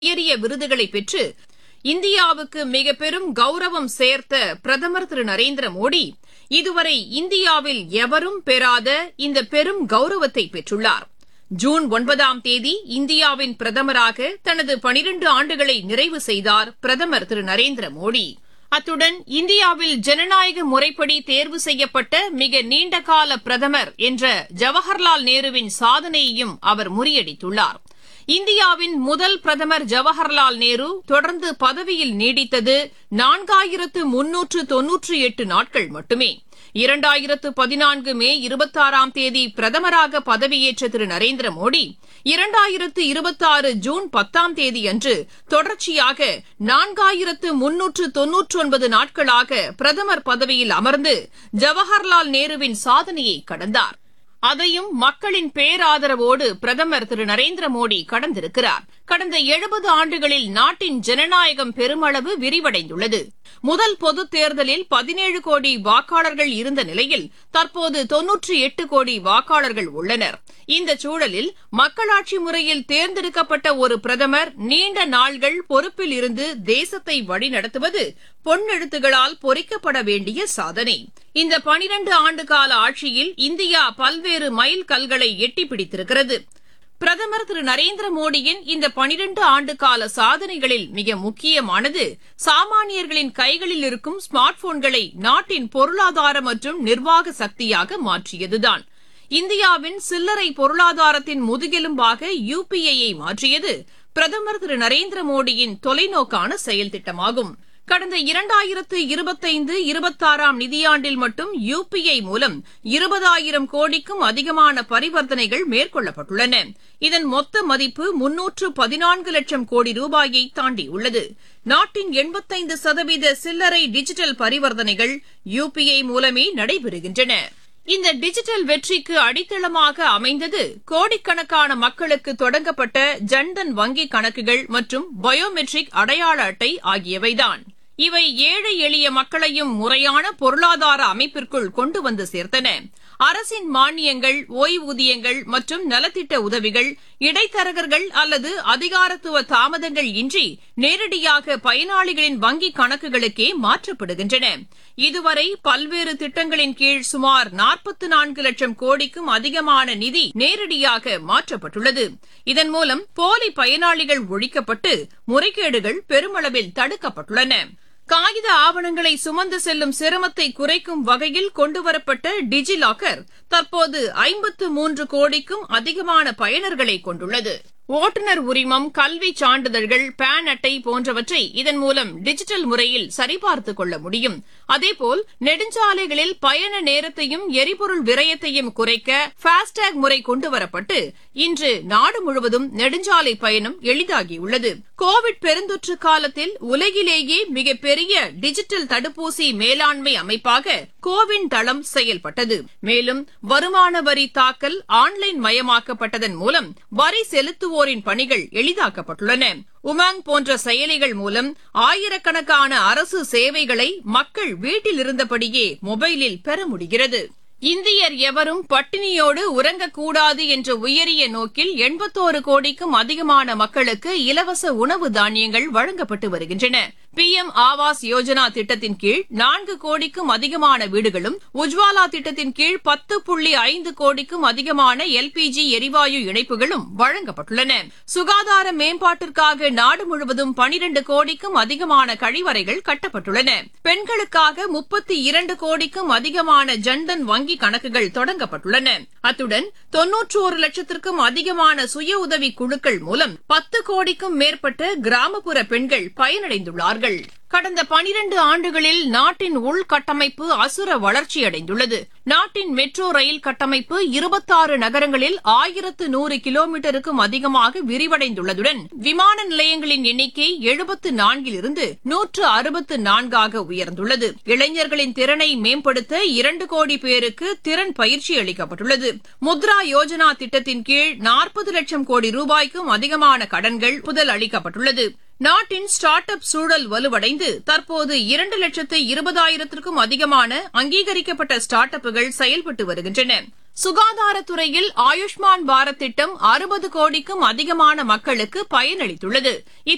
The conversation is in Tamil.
உயரிய விருதுகளை பெற்று இந்தியாவுக்கு மிக பெரும் கௌரவம் சேர்த்த பிரதமர் திரு நரேந்திர மோடி இதுவரை இந்தியாவில் எவரும் பெறாத இந்த பெரும் கௌரவத்தை பெற்றுள்ளார் ஜூன் ஒன்பதாம் தேதி இந்தியாவின் பிரதமராக தனது பனிரண்டு ஆண்டுகளை நிறைவு செய்தார் பிரதமர் திரு நரேந்திர மோடி அத்துடன் இந்தியாவில் ஜனநாயக முறைப்படி தேர்வு செய்யப்பட்ட மிக நீண்டகால பிரதமர் என்ற ஜவஹர்லால் நேருவின் சாதனையையும் அவர் முறியடித்துள்ளார் இந்தியாவின் முதல் பிரதமர் ஜவஹர்லால் நேரு தொடர்ந்து பதவியில் நீடித்தது நான்காயிரத்து முன்னூற்று தொன்னூற்றி எட்டு நாட்கள் மட்டுமே இரண்டாயிரத்து பதினான்கு மே இருபத்தாறாம் தேதி பிரதமராக பதவியேற்ற திரு நரேந்திர மோடி இரண்டாயிரத்து இருபத்தாறு ஜூன் பத்தாம் தேதி அன்று தொடர்ச்சியாக நான்காயிரத்து முன்னூற்று தொன்னூற்றி ஒன்பது நாட்களாக பிரதமர் பதவியில் அமர்ந்து ஜவஹர்லால் நேருவின் சாதனையை கடந்தார் அதையும் மக்களின் பேராதரவோடு பிரதமர் திரு நரேந்திர மோடி கடந்திருக்கிறார் கடந்த எழுபது ஆண்டுகளில் நாட்டின் ஜனநாயகம் பெருமளவு விரிவடைந்துள்ளது முதல் பொதுத் தேர்தலில் பதினேழு கோடி வாக்காளர்கள் இருந்த நிலையில் தற்போது தொன்னூற்றி எட்டு கோடி வாக்காளர்கள் உள்ளனர் இந்த சூழலில் மக்களாட்சி முறையில் தேர்ந்தெடுக்கப்பட்ட ஒரு பிரதமர் நீண்ட நாள்கள் பொறுப்பில் இருந்து தேசத்தை வழிநடத்துவது பொன்னெழுத்துகளால் பொறிக்கப்பட வேண்டிய சாதனை இந்த பனிரண்டு ஆண்டுகால ஆட்சியில் இந்தியா பல்வேறு மைல் கல்களை எட்டி பிடித்திருக்கிறது பிரதமர் திரு நரேந்திர மோடியின் இந்த பனிரண்டு ஆண்டுகால சாதனைகளில் மிக முக்கியமானது சாமானியர்களின் கைகளில் இருக்கும் ஸ்மார்ட் போன்களை நாட்டின் பொருளாதார மற்றும் நிர்வாக சக்தியாக மாற்றியதுதான் இந்தியாவின் சில்லறை பொருளாதாரத்தின் முதுகெலும்பாக யுபிஐயை மாற்றியது பிரதமர் திரு நரேந்திர மோடியின் தொலைநோக்கான செயல் திட்டமாகும் கடந்த இரண்டாயிரத்து இருபத்தைந்து இருபத்தாறாம் நிதியாண்டில் மட்டும் யுபிஐ மூலம் இருபதாயிரம் கோடிக்கும் அதிகமான பரிவர்த்தனைகள் மேற்கொள்ளப்பட்டுள்ளன இதன் மொத்த மதிப்பு முன்னூற்று பதினான்கு லட்சம் கோடி ரூபாயை தாண்டியுள்ளது நாட்டின் எண்பத்தைந்து சதவீத சில்லறை டிஜிட்டல் பரிவர்த்தனைகள் யுபிஐ மூலமே நடைபெறுகின்றன இந்த டிஜிட்டல் வெற்றிக்கு அடித்தளமாக அமைந்தது கோடிக்கணக்கான மக்களுக்கு தொடங்கப்பட்ட ஜன்தன் வங்கிக் கணக்குகள் மற்றும் பயோமெட்ரிக் அடையாள அட்டை ஆகியவைதான் இவை ஏழை எளிய மக்களையும் முறையான பொருளாதார அமைப்பிற்குள் கொண்டு வந்து சேர்த்தன அரசின் மானியங்கள் ஓய்வூதியங்கள் மற்றும் நலத்திட்ட உதவிகள் இடைத்தரகர்கள் அல்லது அதிகாரத்துவ தாமதங்கள் இன்றி நேரடியாக பயனாளிகளின் வங்கிக் கணக்குகளுக்கே மாற்றப்படுகின்றன இதுவரை பல்வேறு திட்டங்களின் கீழ் சுமார் நாற்பத்து நான்கு லட்சம் கோடிக்கும் அதிகமான நிதி நேரடியாக மாற்றப்பட்டுள்ளது இதன் மூலம் போலி பயனாளிகள் ஒழிக்கப்பட்டு முறைகேடுகள் பெருமளவில் தடுக்கப்பட்டுள்ளன காகித ஆவணங்களை சுமந்து செல்லும் சிரமத்தை குறைக்கும் வகையில் கொண்டுவரப்பட்ட டிஜி லாக்கர் தற்போது ஐம்பத்து மூன்று கோடிக்கும் அதிகமான பயனர்களை கொண்டுள்ளது ஓட்டுநர் உரிமம் கல்வி சான்றிதழ்கள் பான் அட்டை போன்றவற்றை இதன் மூலம் டிஜிட்டல் முறையில் சரிபார்த்துக் கொள்ள முடியும் அதேபோல் நெடுஞ்சாலைகளில் பயண நேரத்தையும் எரிபொருள் விரயத்தையும் குறைக்க பாஸ்டேக் முறை கொண்டுவரப்பட்டு இன்று நாடு முழுவதும் நெடுஞ்சாலை பயணம் எளிதாகியுள்ளது கோவிட் பெருந்தொற்று காலத்தில் உலகிலேயே மிகப்பெரிய டிஜிட்டல் தடுப்பூசி மேலாண்மை அமைப்பாக கோவின் தளம் செயல்பட்டது மேலும் வருமான வரி தாக்கல் ஆன்லைன் மயமாக்கப்பட்டதன் மூலம் வரி செலுத்துவோரின் பணிகள் எளிதாக்கப்பட்டுள்ளன உமாங் போன்ற செயலிகள் மூலம் ஆயிரக்கணக்கான அரசு சேவைகளை மக்கள் வீட்டில் இருந்தபடியே மொபைலில் பெற முடிகிறது இந்தியர் எவரும் பட்டினியோடு உறங்கக்கூடாது என்ற உயரிய நோக்கில் எண்பத்தோரு கோடிக்கும் அதிகமான மக்களுக்கு இலவச உணவு தானியங்கள் வழங்கப்பட்டு வருகின்றன பி எம் ஆவாஸ் யோஜனா திட்டத்தின் கீழ் நான்கு கோடிக்கும் அதிகமான வீடுகளும் உஜ்வாலா திட்டத்தின் கீழ் பத்து புள்ளி ஐந்து கோடிக்கும் அதிகமான எல்பிஜி எரிவாயு இணைப்புகளும் வழங்கப்பட்டுள்ளன சுகாதார மேம்பாட்டிற்காக நாடு முழுவதும் பனிரண்டு கோடிக்கும் அதிகமான கழிவறைகள் கட்டப்பட்டுள்ளன பெண்களுக்காக முப்பத்தி இரண்டு கோடிக்கும் அதிகமான ஜன்தன் வங்கி கணக்குகள் தொடங்கப்பட்டுள்ளன அத்துடன் தொன்னூற்றோரு லட்சத்திற்கும் அதிகமான சுய உதவி குழுக்கள் மூலம் பத்து கோடிக்கும் மேற்பட்ட கிராமப்புற பெண்கள் பயனடைந்துள்ளார்கள் கடந்த பனிரண்டு ஆண்டுகளில் நாட்டின் உள்கட்டமைப்பு அசுர வளர்ச்சியடைந்துள்ளது நாட்டின் மெட்ரோ ரயில் கட்டமைப்பு இருபத்தாறு நகரங்களில் ஆயிரத்து நூறு கிலோமீட்டருக்கும் அதிகமாக விரிவடைந்துள்ளதுடன் விமான நிலையங்களின் எண்ணிக்கை எழுபத்து நான்கிலிருந்து நூற்று அறுபத்து நான்காக உயர்ந்துள்ளது இளைஞர்களின் திறனை மேம்படுத்த இரண்டு கோடி பேருக்கு திறன் பயிற்சி அளிக்கப்பட்டுள்ளது முத்ரா யோஜனா திட்டத்தின் கீழ் நாற்பது லட்சம் கோடி ரூபாய்க்கும் அதிகமான கடன்கள் புதல் அளிக்கப்பட்டுள்ளது நாட்டின் ஸ்டார்ட் அப் சூழல் வலுவடைந்து தற்போது இரண்டு லட்சத்து இருபதாயிரத்திற்கும் அதிகமான அங்கீகரிக்கப்பட்ட ஸ்டார்ட் அப்புகள் செயல்பட்டு வருகின்றன சுகாதாரத்துறையில் ஆயுஷ்மான் பாரத் திட்டம் அறுபது கோடிக்கும் அதிகமான மக்களுக்கு பயனளித்துள்ளது